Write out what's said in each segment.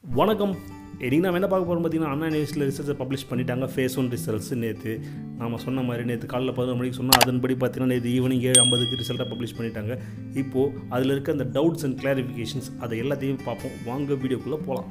வணக்கம் இன்னைக்கு நம்ம என்ன பார்க்க போகிறோம் பார்த்தீங்கன்னா அண்ணா நியூஸில் ரிசல்ட்ஸை பப்ளிஷ் பண்ணிட்டாங்க ஃபேஸ் ஒன் ரிசல்ட்ஸ் நேற்று நாம சொன்ன மாதிரி நேற்று காலைல பதினொரு மணிக்கு சொன்னால் அதன்படி பார்த்தீங்கன்னா நேற்று ஈவினிங் ஏழு ஐம்பதுக்கு ரிசல்ட்டை பப்ளிஷ் பண்ணிட்டாங்க இப்போது அதில் இருக்க அந்த டவுட்ஸ் அண்ட் கிளாரிஃபிகேஷன்ஸ் அதை எல்லாத்தையும் பார்ப்போம் வாங்க வீடியோக்குள்ளே போகலாம்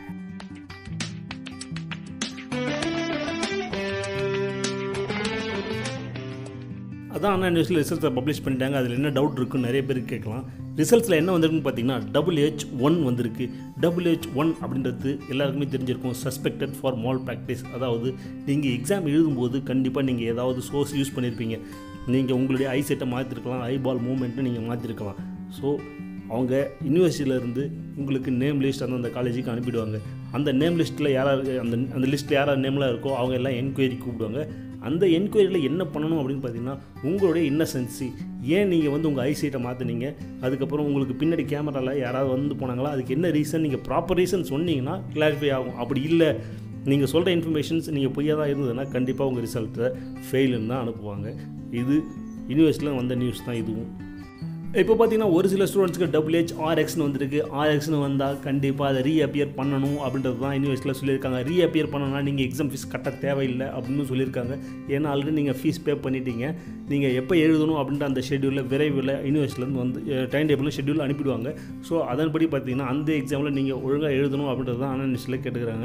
அதான் அண்ணா நியூஸில் ரிசல்ட்ஸை பப்ளிஷ் பண்ணிட்டாங்க அதில் என்ன டவுட் இருக்குன்னு நிறைய பேருக்கு கேட்கலாம் ரிசல்ட்ஸில் என்ன வந்திருக்குன்னு பார்த்தீங்கன்னா டபுள் ஹெச் ஒன் வந்திருக்கு டபுள் ஹெச் ஒன் அப்படின்றது எல்லாருக்குமே தெரிஞ்சிருக்கும் சஸ்பெக்டட் ஃபார் மால் ப்ராக்டிஸ் அதாவது நீங்கள் எக்ஸாம் எழுதும்போது கண்டிப்பாக நீங்கள் ஏதாவது சோர்ஸ் யூஸ் பண்ணியிருப்பீங்க நீங்கள் உங்களுடைய ஐசெட்டை மாற்றிருக்கலாம் ஐபால் மூமெண்ட்டை நீங்கள் மாற்றிருக்கலாம் ஸோ அவங்க யூனிவர்சிட்டியிலேருந்து உங்களுக்கு நேம் லிஸ்ட் அந்தந்த காலேஜுக்கு அனுப்பிடுவாங்க அந்த நேம் லிஸ்ட்டில் யாராவது அந்த அந்த லிஸ்ட்டில் யாராவது நேம்லாம் இருக்கோ அவங்க எல்லாம் என்கொயரி கூப்பிடுவாங்க அந்த என்கொயரியில் என்ன பண்ணணும் அப்படின்னு பார்த்தீங்கன்னா உங்களுடைய இன்னசென்சி ஏன் நீங்கள் வந்து உங்கள் ஐசைட்டை மாற்றினீங்க அதுக்கப்புறம் உங்களுக்கு பின்னாடி கேமராவில் யாராவது வந்து போனாங்களா அதுக்கு என்ன ரீசன் நீங்கள் ப்ராப்பர் ரீசன் சொன்னீங்கன்னா கிளாரிஃபை ஆகும் அப்படி இல்லை நீங்கள் சொல்கிற இன்ஃபர்மேஷன்ஸ் நீங்கள் பொய்யாக தான் இருந்ததுன்னா கண்டிப்பாக உங்கள் ரிசல்ட்டை ஃபெயிலுன்னு தான் அனுப்புவாங்க இது யூனிவர்சிட்டியில் வந்த நியூஸ் தான் இதுவும் இப்போ பார்த்தீங்கன்னா ஒரு சில ஸ்டூடெண்ட்ஸ்க்கு டபுள் ஹெச் ஆர்எக்ஸ்னு வந்திருக்கு ஆர்எக்ஸ்னு வந்தால் கண்டிப்பாக அதை ரீஅப்பியர் பண்ணணும் அப்படின்றது தான் யூனிவர்சிட்டியில் சொல்லியிருக்காங்க ரீஅப்பியர் பண்ணணும்னா நீங்கள் எக்ஸாம் ஃபீஸ் கட்ட தேவையில்லை அப்படின்னு சொல்லியிருக்காங்க ஏன்னா ஆல்ரெடி நீங்கள் ஃபீஸ் பே பண்ணிட்டீங்க நீங்கள் எப்போ எழுதணும் அப்படின்ற அந்த ஷெட்யூலில் விரைவில் யூனிவர்சிட்டிலேருந்து வந்து டைம் டேபிளில் ஷெட்யூல் அனுப்பிடுவாங்க ஸோ அதன்படி பார்த்தீங்கன்னா அந்த எக்ஸாமில் நீங்கள் ஒழுங்காக எழுதணும் அப்படின்றது தான் அனானிஸ்டில் கேட்டுக்கிறாங்க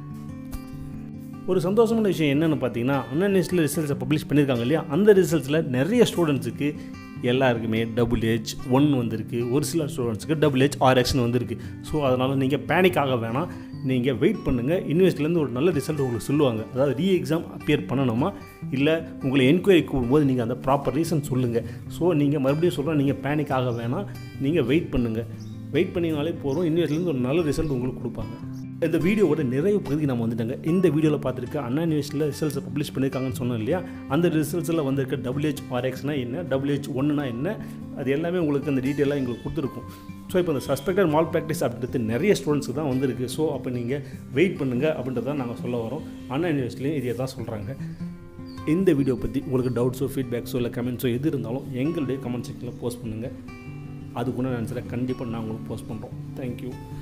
ஒரு சந்தோஷமான விஷயம் என்னென்னு பார்த்தீங்கன்னா அன்அனிஸ்டில் ரிசல்ட்ஸை பப்ளிஷ் பண்ணியிருக்காங்க இல்லையா அந்த ரிசல்ட்ஸில் நிறைய ஸ்டூடெண்ட்ஸுக்கு எல்லாருக்குமே டபுள் ஹெச் ஒன் வந்திருக்கு ஒரு சில ஸ்டூடெண்ட்ஸுக்கு டபுள் ஹெச் ஆர்எக்ஸ்னு வந்திருக்கு ஸோ அதனால் நீங்கள் பேனிக் ஆக வேணாம் நீங்கள் வெயிட் பண்ணுங்கள் யூனிவர்சிட்டிலேருந்து ஒரு நல்ல ரிசல்ட் உங்களுக்கு சொல்லுவாங்க அதாவது ரீ எக்ஸாம் அப்பியர் பண்ணணுமா இல்லை உங்களை என்கொயரி கூடும்போது நீங்கள் அந்த ப்ராப்பர் ரீசன் சொல்லுங்கள் ஸோ நீங்கள் மறுபடியும் சொல்கிறேன் நீங்கள் பேனிக் ஆக வேணாம் நீங்கள் வெயிட் பண்ணுங்கள் வெயிட் பண்ணினாலே போதும் யூனிவர்சிட்டிலேருந்து ஒரு நல்ல ரிசல்ட் உங்களுக்கு கொடுப்பாங்க இந்த வீடியோவோட நிறைய பகுதிக்கு நம்ம வந்துட்டாங்க இந்த வீடியோவில் பார்த்துருக்க அண்ணா நியூஸில் ரிசல்ட்ஸை பப்ளிஷ் பண்ணியிருக்காங்கன்னு சொன்னோம் இல்லையா அந்த ரிசல்ட்ஸில் வந்திருக்க டபிள்யூஹெச் ஆர்எக்ஸ்னா என்ன டபிள்யூஹெச் ஒன்றுனா என்ன அது எல்லாமே உங்களுக்கு அந்த டீட்டெயிலாக எங்களுக்கு கொடுத்துருக்கும் ஸோ இப்போ இந்த சஸ்பெக்டட் மால் ப்ராக்டிஸ் அப்படின்றது நிறைய ஸ்டூடெண்ட்ஸுக்கு தான் வந்திருக்கு ஸோ அப்போ நீங்கள் வெயிட் பண்ணுங்கள் அப்படின்றத நாங்கள் சொல்ல வரோம் அண்ணா யூனிவர்சிட்டிலையும் இதை தான் சொல்கிறாங்க இந்த வீடியோ பற்றி உங்களுக்கு டவுட்ஸோ ஃபீட்பேக்ஸோ இல்லை கமெண்ட்ஸோ எது இருந்தாலும் எங்களுடைய கமெண்ட் செக்ஷனில் போஸ்ட் பண்ணுங்கள் அதுக்குன்னு ஆன்சரை கண்டிப்பாக நாங்களும் போஸ்ட் பண்ணுறோம் தேங்க்யூ